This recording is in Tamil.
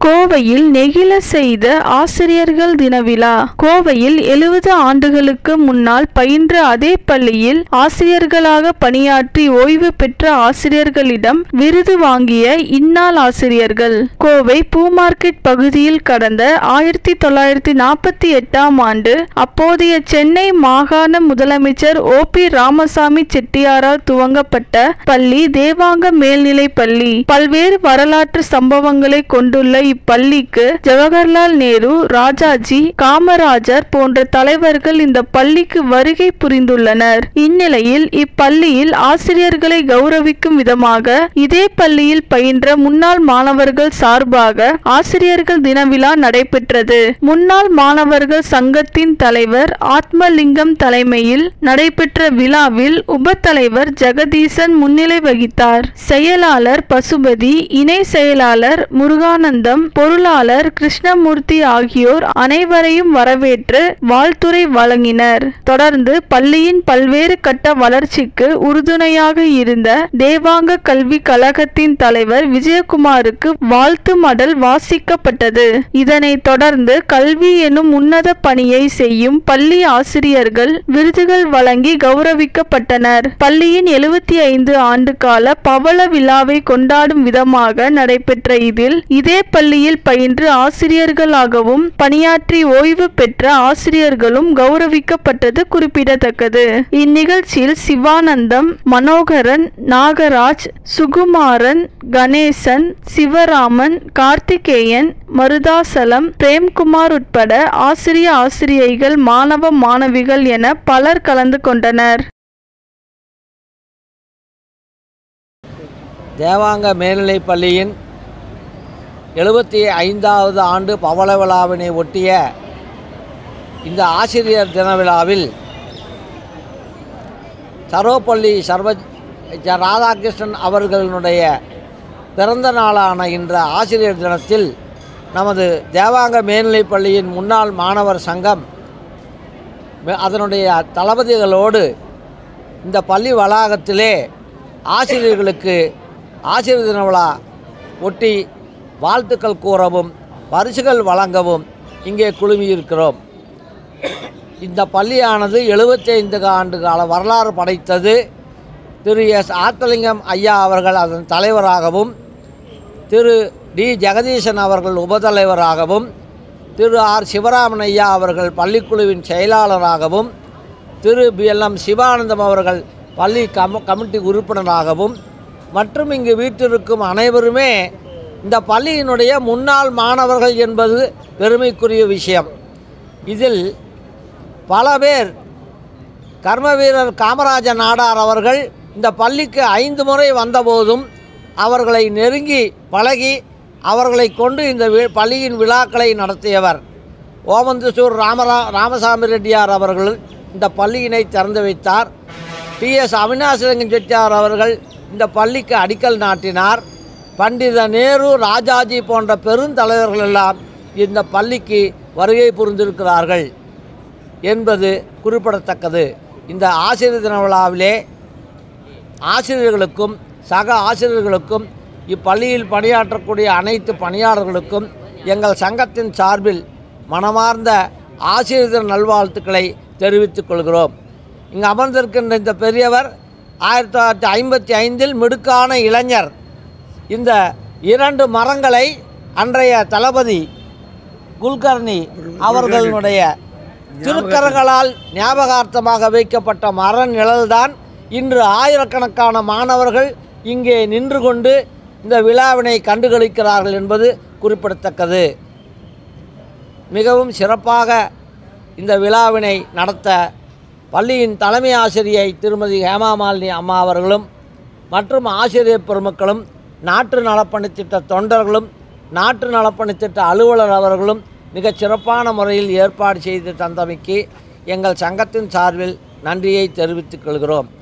கோவையில் நெகிழ செய்த ஆசிரியர்கள் தின விழா கோவையில் எழுபது ஆண்டுகளுக்கு முன்னால் பயின்ற அதே பள்ளியில் ஆசிரியர்களாக பணியாற்றி ஓய்வு பெற்ற ஆசிரியர்களிடம் விருது வாங்கிய இந்நாள் ஆசிரியர்கள் கோவை பூ மார்க்கெட் பகுதியில் கடந்த ஆயிரத்தி தொள்ளாயிரத்தி நாற்பத்தி எட்டாம் ஆண்டு அப்போதைய சென்னை மாகாண முதலமைச்சர் ஓ பி ராமசாமி செட்டியாரால் துவங்கப்பட்ட பள்ளி தேவாங்க மேல்நிலைப் பள்ளி பல்வேறு வரலாற்று சம்பவங்களை கொண்டுள்ள இப்பள்ளிக்கு ஜவஹர்லால் நேரு ராஜாஜி காமராஜர் போன்ற தலைவர்கள் இந்த பள்ளிக்கு வருகை புரிந்துள்ளனர் இந்நிலையில் இப்பள்ளியில் ஆசிரியர்களை கௌரவிக்கும் விதமாக இதே பள்ளியில் பயின்ற முன்னாள் மாணவர்கள் சார்பாக ஆசிரியர்கள் தின விழா நடைபெற்றது முன்னாள் மாணவர்கள் சங்கத்தின் தலைவர் ஆத்மலிங்கம் தலைமையில் நடைபெற்ற விழாவில் உப தலைவர் ஜெகதீசன் முன்னிலை வகித்தார் செயலாளர் பசுபதி இணை செயலாளர் முருகானந்தம் பொருளாளர் கிருஷ்ணமூர்த்தி ஆகியோர் அனைவரையும் வரவேற்று வாழ்த்துரை வழங்கினர் தொடர்ந்து பள்ளியின் பல்வேறு கட்ட வளர்ச்சிக்கு உறுதுணையாக இருந்த தேவாங்க கல்வி கழகத்தின் தலைவர் விஜயகுமாருக்கு வாழ்த்து மடல் வாசிக்கப்பட்டது இதனைத் தொடர்ந்து கல்வி எனும் உன்னத பணியை செய்யும் பள்ளி ஆசிரியர்கள் விருதுகள் வழங்கி கௌரவிக்கப்பட்டனர் பள்ளியின் எழுபத்தி ஐந்து ஆண்டு கால பவள விழாவை கொண்டாடும் விதமாக நடைபெற்ற இதில் இதே பள்ளியில் பயின்று ஆசிரியர்களாகவும் பணியாற்றி ஓய்வு பெற்ற ஆசிரியர்களும் கௌரவிக்கப்பட்டது குறிப்பிடத்தக்கது இந்நிகழ்ச்சியில் சிவானந்தம் மனோகரன் நாகராஜ் சுகுமாரன் கணேசன் சிவராமன் கார்த்திகேயன் மருதாசலம் பிரேம்குமார் உட்பட ஆசிரிய ஆசிரியைகள் மாணவ மாணவிகள் என பலர் கலந்து கொண்டனர் தேவாங்க மேல்நிலைப் பள்ளியின் எழுபத்தி ஐந்தாவது ஆண்டு பவள விழாவினை ஒட்டிய இந்த ஆசிரியர் தின விழாவில் சரோப்பள்ளி சர்வ ஜ- ராதாகிருஷ்ணன் அவர்களுடைய பிறந்த நாளான இன்ற ஆசிரியர் தினத்தில் நமது தேவாங்க மேல்நிலைப் பள்ளியின் முன்னாள் மாணவர் சங்கம் மே- அதனுடைய தளபதிகளோடு இந்த பள்ளி வளாகத்திலே ஆசிரியர்களுக்கு ஆசிரியர் தின விழா ஒட்டி வாழ்த்துக்கள் கூறவும் பரிசுகள் வழங்கவும் இங்கே குழுமியிருக்கிறோம் இந்த பள்ளியானது 75 ஆண்டு கால வரலாறு படைத்தது திரு எஸ் ஆத்தலிங்கம் ஐயா அவர்கள் அதன் தலைவராகவும் திரு டி ஜெகதீசன் அவர்கள் உபதலைவராகவும் திரு ஆர் சிவராமன் ஐயா அவர்கள் பள்ளிக்குழுவின் செயலாளராகவும் திரு பி எல் எம் சிவானந்தம் அவர்கள் பள்ளி கம கமிட்டி உறுப்பினராகவும் மற்றும் இங்கு வீட்டிருக்கும் அனைவருமே இந்த பள்ளியினுடைய முன்னாள் மாணவர்கள் என்பது பெருமைக்குரிய விஷயம் இதில் பல பேர் கர்ம வீரர் காமராஜ நாடார் அவர்கள் இந்த பள்ளிக்கு ஐந்து முறை வந்தபோதும் அவர்களை நெருங்கி பழகி அவர்களை கொண்டு இந்த வி- பள்ளியின் விழாக்களை நடத்தியவர் ஓமந்தசூர் ராமரா ராமசாமி ரெட்டியார் அவர்கள் இந்த பள்ளியினை திறந்து வைத்தார் டி எஸ் அவினாசிலிங்கம் செட்டியார் அவர்கள் இந்த பள்ளிக்கு அடிக்கல் நாட்டினார் பண்டித நேரு ராஜாஜி போன்ற பெருந்தலைவர்கள் எல்லாம் இந்த பள்ளிக்கு வருகை புரிந்திருக்கிறார்கள் என்பது குறிப்பிடத்தக்கது இந்த ஆசிரியர் தின விழாவிலே ஆசிரியர்களுக்கும் சக ஆசிரியர்களுக்கும் இப்பள்ளியில் பணியாற்றக்கூடிய அனைத்து பணியாளர்களுக்கும் எங்கள் சங்கத்தின் சார்பில் மனமார்ந்த ஆசிரியர் தின நல்வாழ்த்துக்களை தெரிவித்துக் கொள்கிறோம் இங்கு அமர்ந்திருக்கின்ற இந்த பெரியவர் ஆயிரத்தி தொள்ளாயிரத்தி ஐம்பத்தி ஐந்தில் மிடுக்கான இளைஞர் இந்த இரண்டு மரங்களை அன்றைய தளபதி குல்கர்னி அவர்களுடைய திருக்கரங்களால் ஞாபகார்த்தமாக வைக்கப்பட்ட மர நிழல்தான் இன்று ஆயிரக்கணக்கான மாணவர்கள் இங்கே நின்று கொண்டு இந்த விழாவினை கண்டுகளிக்கிறார்கள் என்பது குறிப்பிடத்தக்கது மிகவும் சிறப்பாக இந்த விழாவினை நடத்த பள்ளியின் தலைமை ஆசிரியை திருமதி ஹேமாமாலினி அம்மா அவர்களும் மற்றும் ஆசிரியர் பெருமக்களும் நாட்டு நலப்பணித்திட்ட தொண்டர்களும் நாட்டு நலப்பணித்திட்ட அலுவலர் அவர்களும் மிகச் சிறப்பான முறையில் ஏற்பாடு செய்து தந்தமைக்கு எங்கள் சங்கத்தின் சார்பில் நன்றியை தெரிவித்துக் கொள்கிறோம்